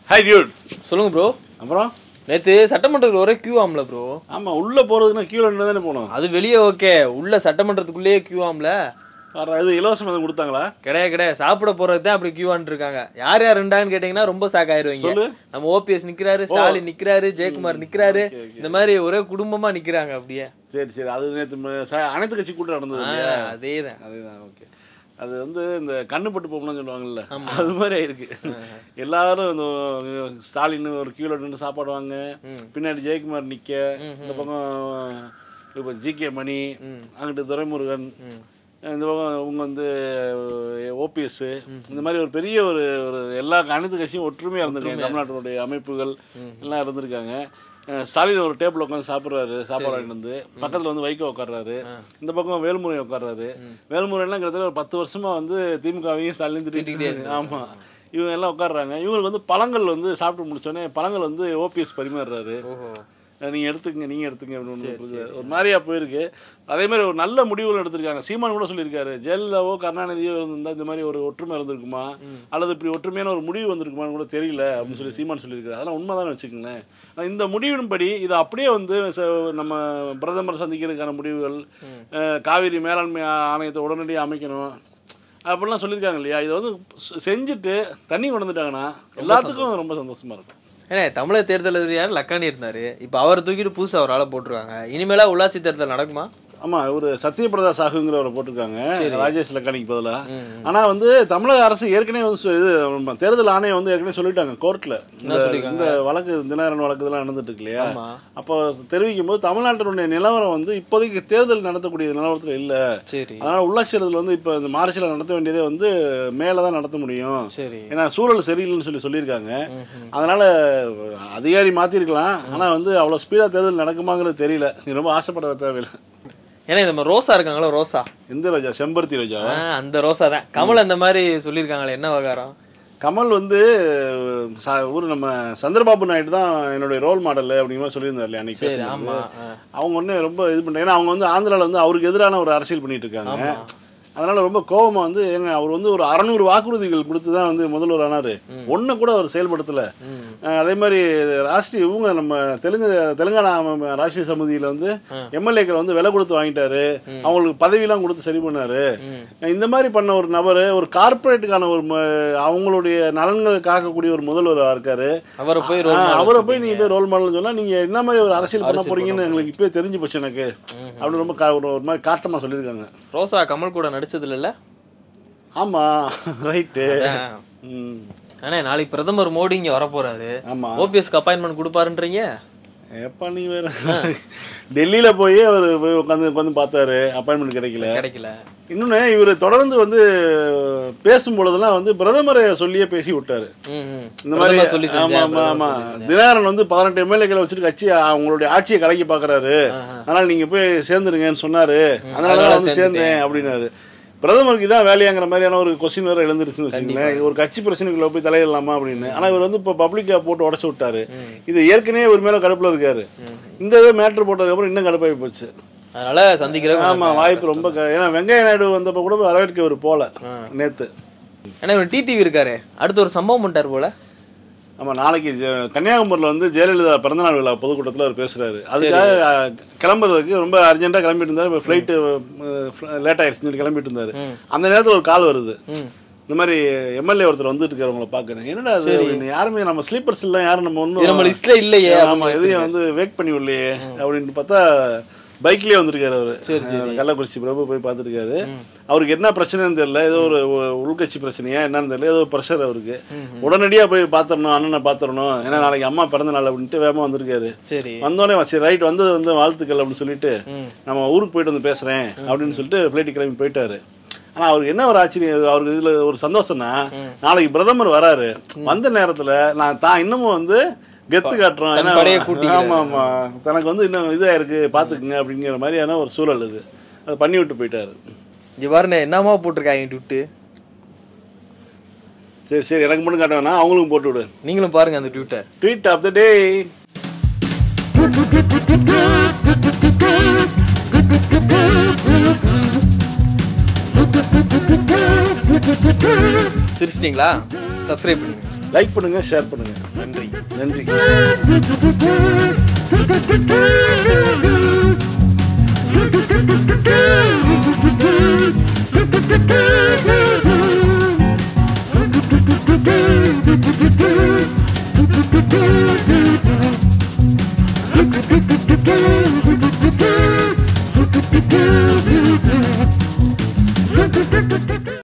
Hi Dude சொல்லுங்க bro அப்புறம் நேத்து சட்டமன்றத்துக்கு ஒரே கியூ ஆம்ல ப்ரோ ஆமா உள்ள போறதுன்னா கீழே நின்று தானே போகணும் அது வெளியே ஓகே உள்ள சட்டமன்றத்துக்குள்ளேயே கியூ ஆம்ல வர இது இலவசம் எதுவும் கொடுத்தாங்களா கிடையாது கிடையாது சாப்பிட போறது தான் அப்படி கியூ இருக்காங்க யார் யார் ரெண்டான்னு கேட்டீங்கன்னா ரொம்ப ஷாக் ஆயிருவீங்க சொல்லு. நம்ம ஓபிஎஸ் நிக்கிறாரு ஸ்டாலின் நிக்கிறாரு ஜெயக்குமார் நிக்கிறாரு இந்த மாதிரி ஒரே குடும்பமா நிக்கிறாங்க அப்படியே சரி சரி அது நேற்று அனைத்து கட்சி கூட்டம் நடந்தது இல்லையா அதேதான் அதேதான் ஓகே அது வந்து இந்த கண்ணு பட்டு போகணும்னு சொல்லுவாங்கல்ல அது மாதிரி ஆயிருக்கு எல்லாரும் இந்த ஸ்டாலின் ஒரு கீழே நின்று சாப்பாடு வாங்க பின்னாடி ஜெயக்குமார் நிக்க இந்த பக்கம் இப்போ ஜிகே மணி அங்கிட்டு துரைமுருகன் இந்த பக்கம் இவங்க வந்து ஓபிஎஸ் இந்த மாதிரி ஒரு பெரிய ஒரு ஒரு எல்லா அனைத்து கட்சியும் ஒற்றுமையாக இருந்திருக்காங்க தமிழ்நாட்டினுடைய அமைப்புகள் எல்லாம் இருந்திருக்காங்க அஹ் ஸ்டாலின் ஒரு டேபிள் உட்காந்து சாப்பிட்றாரு சாப்பாடு வாங்கிட்டு வந்து பக்கத்தில் வந்து வைகோ உட்கார்றாரு இந்த பக்கம் வேல்முறை உட்கார்றாரு வேல்முறைலாம் கிட்டத்தட்ட ஒரு பத்து வருஷமா வந்து திமுகவையும் ஸ்டாலின் திட்டிகிட்டே ஆமாம் இவங்க எல்லாம் உட்கார்றாங்க இவங்களுக்கு வந்து பழங்கள் வந்து சாப்பிட்டு முடிச்சோடனே பழங்கள் வந்து ஓபிஎஸ் பரிமாறுறாரு ஓஹோ அஹ் நீங்க எடுத்துக்கங்க நீங்க எடுத்துங்க அப்படின்னு ஒண்ணு ஒரு மாதிரியா போயிருக்கு அதே மாதிரி ஒரு நல்ல முடிவுகள் எடுத்திருக்காங்க சீமான் கூட சொல்லியிருக்காரு ஜெயலலிதாவோ கருணாநிதியோ இருந்திருந்தா இந்த மாதிரி ஒரு ஒற்றுமை இருந்திருக்குமா அல்லது இப்படி ஒற்றுமையான ஒரு முடிவு வந்திருக்குமான்னு கூட தெரியல அப்படின்னு சொல்லி சீமான் சொல்லியிருக்காரு அதெல்லாம் உண்மைதான் வச்சுக்கோங்களேன் ஆனா இந்த முடிவின்படி இது அப்படியே வந்து ச- நம்ம பிரதமர் சந்திக்கிறதுக்கான முடிவுகள் அஹ் காவிரி மேலாண்மை ஆணையத்தை உடனடியாக அமைக்கணும் அப்படிலாம் சொல்லியிருக்காங்க இல்லையா இதை வந்து செ- செஞ்சுட்டு தண்ணி கொண்டு வந்துட்டாங்கன்னா எல்லாத்துக்கும் ரொம்ப சந்தோஷமா இருக்கும் ஏன்னா தமிழக தேர்தல் எதிரியார் லக்கானி இருந்தாரு இப்போ அவரை தூக்கிட்டு புதுசா ஒரு ஆளை போட்டிருக்காங்க இனிமேலா உள்ளாட்சி தேர்தல் நடக்குமா ஆமா இவரு சத்யபிரதா சாகுங்கிறவரை போட்டிருக்காங்க ராஜேஷ் லக்கானிக்கு பதிலா ஆனா வந்து தமிழக அரசு ஏற்கனவே வந்து சொ- இது நம்ம தேர்தல் ஆணையம் வந்து ஏற்கனவே சொல்லிட்டாங்க கோர்ட்ல இந்த இந்த வழக்கு தினகரன் வழக்கு இதெல்லாம் நடந்துட்டு இருக்கு இல்லையா ஆமா அப்போ தெரிவிக்கும் போது தமிழ்நாட்டினுடைய நிலவரம் வந்து இப்போதைக்கு தேர்தல் நடத்தக்கூடிய நிலவரத்துல இல்ல சரி அதனால உள்ளாட்சி தேர்தல் வந்து இப்போ இந்த மார்ச்சில் நடத்த வேண்டியதே வந்து மேலே தான் நடத்த முடியும் சரி ஏன்னா சூழல் சரியில்லைன்னு சொல்லி சொல்லியிருக்காங்க அதனால அதிகாரி மாத்திருக்கலாம் ஆனா வந்து அவ்வளவு ஸ்பீடா தேர்தல் நடக்குமாங்கிறது தெரியல நீ ரொம்ப ஆசைப்பட தேவையில்லை ஏன்னா இந்த மாதிரி ரோசா இருக்காங்களா ரோசா எந்த ரோஜா செம்பருத்தி ரோஜா ஆ, அந்த ரோசா தான் கமல் அந்த மாதிரி சொல்லியிருக்காங்களே என்ன விவகாரம் கமல் வந்து ச- ஒரு நம்ம சந்திரபாபு நாயுடு தான் என்னுடைய ரோல் மாடல் அப்படிங்கிற மாதிரி சொல்லியிருந்தார் இல்லையா அன்னைக்கு சரி பேசும்போது. ஆமா ஆ. அவங்க ஒண்ணு ரொம்ப இது பண்றாங்க ஏன்னா அவங்க வந்து ஆந்திரால வந்து அவருக்கு எதிரான ஒரு அரசியல் பண்ணிட்டு இருக்காங்க அதனால ரொம்ப கோவமா வந்து ஏங்க அவர் வந்து ஒரு அறநூறு வாக்குறுதிகள் கொடுத்து தான் வந்து முதல்வர் ஆனாரு ஒண்ணு கூட அவர் செயல்படுத்தல அஹ் அதே மாதிரி ராஷ்டிரிய இவங்க நம்ம தெலுங்கு தெலுங்கானா ம- ராஷ்டிரிய சமிதியில வந்து எம்எல்ஏக்கள் வந்து விலை கொடுத்து வாங்கிட்டாரு அவங்களுக்கு பதவியெல்லாம் கொடுத்து சரி பண்ணாரு இந்த மாதிரி பண்ண ஒரு நபர் ஒரு கார்ப்பரேட்டுக்கான ஒரு ம- அவங்களுடைய நலன்கள் காக்கக்கூடிய ஒரு முதல்வராக இருக்காரு அவரை போய் ஆ, ரோல் மாடல் அவரை போய் நீங்க போய் ரோல் மாடல்னு சொன்னா நீங்க என்ன மாதிரி ஒரு அரசியல் பண்ண போறீங்கன்னு எங்களுக்கு இப்பவே தெரிஞ்சு போச்சு எனக்கு அப்படி ரொம்ப கா- ஒரு ஒரு மாதிரி காட்டமா சொல்லியிருக்காங்க ரோசா கமல் கூட நடிச்சது இல்லைல்ல ஆமா ரைட்டு ம் அண்ணே நாளைக்கு பிரதமர் மோடி இங்க வர போறாரு ஆமா ஓபிஎஸ்க்கு அப்பாயின்மெண்ட் கொடுப்பாருன்றீங்க எப்ப நீ வேற டெல்லியில போய் அவர் போய் உட்காந்து உட்காந்து பார்த்தாரு அப்பாயின்மெண்ட் கிடைக்கல கிடைக்கல இன்னொன்னு இவர் தொடர்ந்து வந்து பேசும் பொழுதெல்லாம் வந்து பிரதமரை சொல்லியே பேசி விட்டாரு ம், ம். இந்த மாதிரி பிரதமர் சொல்லி ஆமா செஞ்சேன், ஆமா ஆமா பிரதமர் சொல்லி தினகரன் வந்து பதினெட்டு எம்எல்ஏக்களை வச்சுட்டு கட்சி அவங்களுடைய ஆட்சியை கலைக்க பாக்குறாரு அதனால நீங்க போய் சேர்ந்துருங்கன்னு சொன்னாரு அதனால தான் வந்து சேர்ந்தேன் அப்படின்னாரு பிரதமருக்கு இதான் வேலையாங்கிற மாதிரியான ஒரு கொஸ்டின் வேற எழுந்துருச்சுன்னு வச்சுக்கோங்களேன் ஒரு கட்சி பிரச்சனைக்குள்ள போய் தலையிடலாமா அப்படின்னு ஆனா இவர் வந்து இப்போ பப்ளிக்கா போட்டு உடச்சு விட்டாரு இது ஏற்கனவே ஒரு மேல கடுப்புல இருக்காரு இந்த இதை மேட்ரு போட்டதுக்கப்புறம் இன்னும் கடுப்பாகி போச்சு அதனால சந்திக்கிற ஆமா வாய்ப்பு ரொம்ப க- ஏன்னா வெங்கைய நாயுடு வந்தப்ப கூட வரவேற்க ஒரு போல நேத்து ஏன்னா இவர் டிடிவி இருக்காரு அடுத்து ஒரு சம்பவம் பண்ணிட்டார் போல ஆமா நாளைக்கு ஜெ- கன்னியாகுமரியில் வந்து ஜெயலலிதா பிறந்தநாள் விழா பொதுக்கூட்டத்தில் அவர் பேசுறாரு அதுக்காக அஹ், கிளம்புறதுக்கு ரொம்ப அர்ஜென்ட்டாக கிளம்பிட்டு இருந்தார் இப்போ ஃப்ளைட்டு லேட் ஆயிடுச்சுன்னு சொல்லி கிளம்பிட்டு இருந்தாரு அந்த நேரத்தில் ஒரு கால் வருது ம். இந்த மாதிரி எம்எல்ஏ ஒருத்தர் வந்துட்டு இருக்கிறவங்கள பார்க்குறேன் என்னடா அது அப்படின்னு யாருமே நம்ம ஸ்லீப்பர்ஸ் எல்லாம் யாரும் நம்ம இது நம்ம ஒன்றும் லிஸ்ட்ல இல்லையே ஆமா எதையும் வந்து வேக் பண்ணி விடலையே அப்படின்னு பார்த்தா பைக்லயே வந்திருக்காரு அவரு அஹ், கள்ளக்குறிச்சி பிரபு போய் பார்த்துருக்காரு அவருக்கு என்ன பிரச்சனைன்னு தெரியல ஏதோ ஒரு உ- உள்கட்சி பிரச்சனையா என்னன்னு தெரியல ஏதோ ப்ரெஷர் அவருக்கு உடனடியா போய் பார்த்துடணும் அண்ணனை பார்த்துடணும் ஏன்னா நாளைக்கு அம்மா பிறந்த நாள் அப்படின்ட்டு வேகமா வந்திருக்காரு சரி வந்தோடனே சரி ரைட் வந்தது வந்து வாழ்த்துக்கள் அப்படின்னு சொல்லிட்டு ம். நம்ம ஊருக்கு போயிட்டு வந்து பேசுறேன் அப்படின்னு சொல்லிட்டு ஃப்ளைட்டு கிளம்பி போயிட்டாரு ஆனா அவருக்கு என்ன ஒரு ஆச்சரியம் அவருக்கு இதுல ஒரு சந்தோஷம்னா நாளைக்கு பிரதமர் வராரு வந்த நேரத்துல நான் தான் இன்னமும் வந்து கெத்து காட்டுறோம் தன் ஏன்னா படையை கூட்டிக்கிறாரு. ஆமா ஆமா தனக்கு வந்து இன்னும் இதா இருக்கு பாத்துக்குங்க அப்படிங்கிற மாதிரியான ஒரு சூழல் இது அதை பண்ணி விட்டு போயிட்டாரு இங்க பாருண்ணே என்னமா போட்டிருக்காங்க ட்விட்டு சரி சரி எனக்கு மட்டும் காட்ட வேணாம் அவங்களுக்கும் போட்டு விடு நீங்களும் பாருங்க அந்த ட்விட்டை ட்வீட் ஆஃப் த டே சிரிச்சிட்டிங்களா சப்ஸ்கிரைப் பண்ணுங்க லைக் பண்ணுங்க ஷேர் பண்ணுங்க நன்றி நன்றி Thank you.